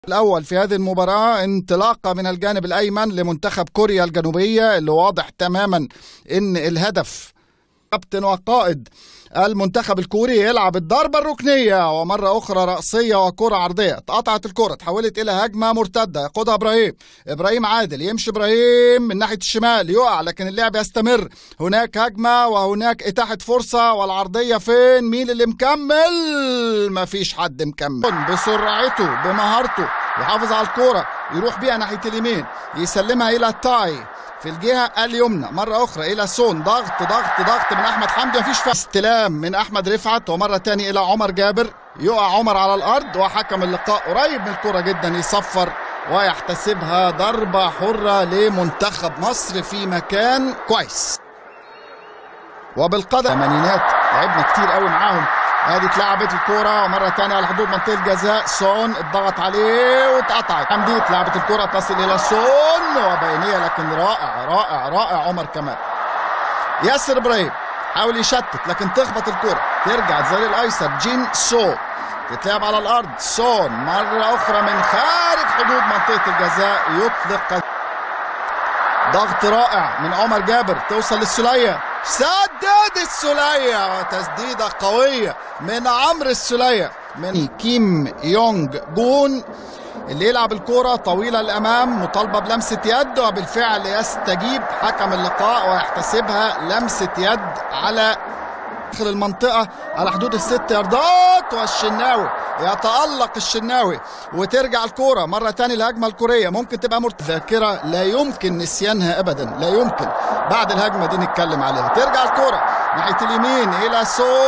الأول في هذه المباراة انطلاقة من الجانب الأيمن لمنتخب كوريا الجنوبية اللي واضح تماما إن الهدف كابتن وقائد المنتخب الكوري يلعب الضربة الركنية ومرة أخرى رأسية وكرة عرضية اتقطعت الكرة تحولت إلى هجمة مرتدة يقودها إبراهيم إبراهيم عادل يمشي إبراهيم من ناحية الشمال يقع لكن اللعب يستمر هناك هجمة وهناك إتاحة فرصة والعرضية فين مين اللي مكمل مفيش حد مكمل بسرعته بمهارته يحافظ على الكرة يروح بيها ناحية اليمين يسلمها إلى تاي في الجهة اليمنى مرة أخرى إلى سون ضغط ضغط ضغط من أحمد حمدي مفيش استلام من أحمد رفعت ومرة تانية إلى عمر جابر يقع عمر على الأرض وحكم اللقاء قريب من الكرة جدا يصفر ويحتسبها ضربة حرة لمنتخب مصر في مكان كويس وبالقدم ثمانينات لعبنا كتير قوي معاهم ادي اتلعبت الكرة مرة تانية على حدود منطقة الجزاء سون اتضغط عليه واتقطعت حمدي اتلعبت الكرة تصل إلى سون وبينية لكن رائع رائع رائع عمر كمال ياسر إبراهيم حاول يشتت لكن تخبط الكرة ترجع الظهير الأيسر جين سو تتلعب على الأرض سون مرة أخرى من خارج حدود منطقة الجزاء يطلق ضغط رائع من عمر جابر توصل للسلية سدد السلية وتسديدة قوية من عمرو السلية من كيم يونج جون اللي يلعب الكرة طويلة للأمام مطالبة بلمسة يد وبالفعل يستجيب حكم اللقاء ويحتسبها لمسة يد على داخل المنطقة على حدود الست ياردات والشناوي يتألق الشناوي وترجع الكورة مرة تانية الهجمة الكورية ممكن تبقى مرت ذاكرة لا يمكن نسيانها أبدا لا يمكن بعد الهجمة دي نتكلم عليها ترجع الكورة ناحية اليمين إلى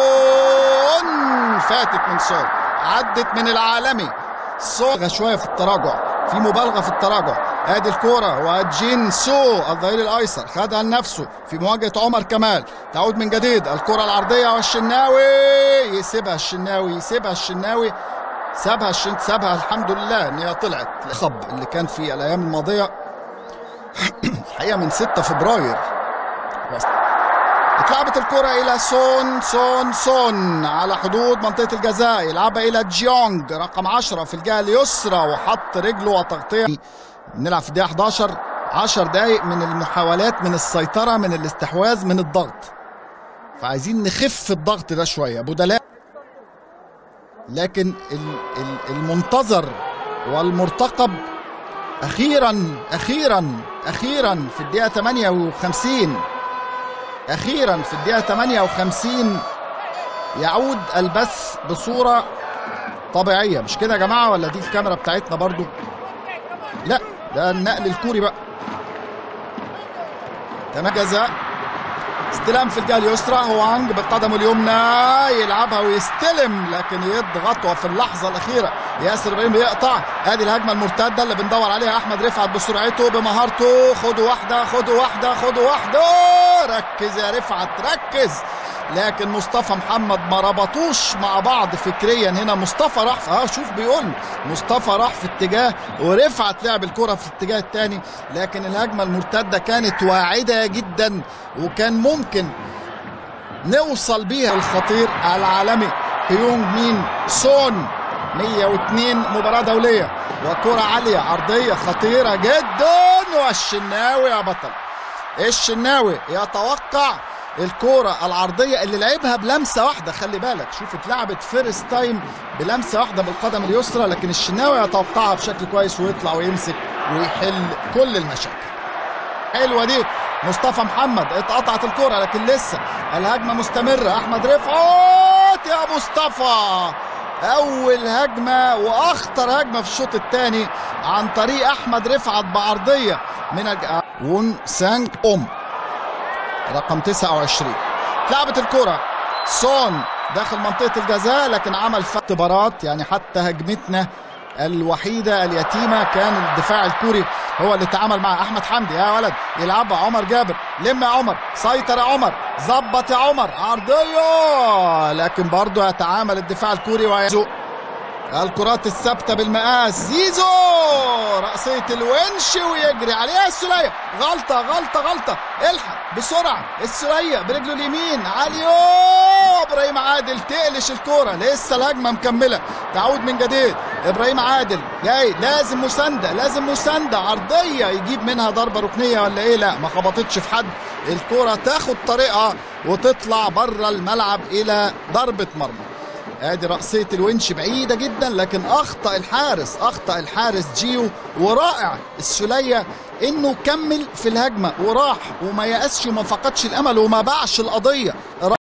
سون فاتت من سون عدت من العالمي سون شوية في التراجع في مبالغة في التراجع ادي الكوره وجين سو الظهير الايسر خدها لنفسه في مواجهه عمر كمال تعود من جديد الكره العرضيه والشناوي يسيبها الشناوي يسيبها الشناوي سابها الشن سابها الحمد لله ان هي طلعت الخب اللي كان في الايام الماضيه الحقيقه من 6 فبراير اتلعبت الكرة إلى سون سون سون على حدود منطقة الجزاء يلعبها إلى جيونج رقم 10 في الجهة اليسرى وحط رجله وتغطية نلعب في الدقيقة 11 10 دقايق من المحاولات من السيطرة من الاستحواذ من الضغط فعايزين نخف الضغط ده شوية بدلاء لكن المنتظر والمرتقب أخيرا أخيرا أخيرا في الدقيقة 58 أخيرا في الدقيقة 58 يعود البث بصورة طبيعية مش كده يا جماعة ولا دي الكاميرا بتاعتنا برضو لا ده النقل الكوري بقى تمام جزاء استلام في الجهه اليسرى هوانج بقدمه اليمنى يلعبها ويستلم لكن يضغط وفي اللحظه الاخيره ياسر ابراهيم يقطع ادي الهجمه المرتده اللي بندور عليها احمد رفعت بسرعته بمهارته خدوا واحده خدوا واحده خدوا واحده ركز يا رفعت ركز لكن مصطفى محمد ما ربطوش مع بعض فكريا هنا مصطفى راح اه شوف بيقول مصطفى راح في اتجاه ورفعت لعب الكره في الاتجاه الثاني لكن الهجمه المرتده كانت واعده جدا وكان ممكن نوصل بيها الخطير العالمي هيونج مين سون 102 مباراة دولية وكرة عالية عرضية خطيرة جدا والشناوي يا بطل الشناوي يتوقع الكوره العرضيه اللي لعبها بلمسه واحده خلي بالك شوف اتلعبت فيرست تايم بلمسه واحده بالقدم اليسرى لكن الشناوي يتوقعها بشكل كويس ويطلع ويمسك ويحل كل المشاكل حلوه دي مصطفى محمد اتقطعت الكره لكن لسه الهجمه مستمره احمد رفعت يا مصطفى اول هجمه واخطر هجمه في الشوط الثاني عن طريق احمد رفعت بعرضيه من وون سانج اوم رقم 29 لعبت الكرة سون داخل منطقة الجزاء لكن عمل اختبارات يعني حتى هجمتنا الوحيدة اليتيمة كان الدفاع الكوري هو اللي تعامل مع أحمد حمدي يا ولد يلعبها عمر جابر لم يا عمر سيطر يا عمر ظبط يا عمر عرضية لكن برضه يتعامل الدفاع الكوري ويزق الكرات الثابته بالمقاس زيزو رأسية الونش ويجري عليها السولية غلطة غلطة غلطة الحق بسرعة السولية برجله اليمين عليو ابراهيم عادل تقلش الكورة لسه الهجمة مكملة تعود من جديد ابراهيم عادل جاي لازم مساندة لازم مساندة عرضية يجيب منها ضربة ركنية ولا ايه لا ما خبطتش في حد الكورة تاخد طريقها وتطلع بره الملعب الى ضربة مرمى ادي رأسية الونش بعيدة جدا لكن اخطأ الحارس اخطأ الحارس جيو ورائع السولية انه كمل في الهجمة وراح وما يأسش وما فقدش الامل وما باعش القضية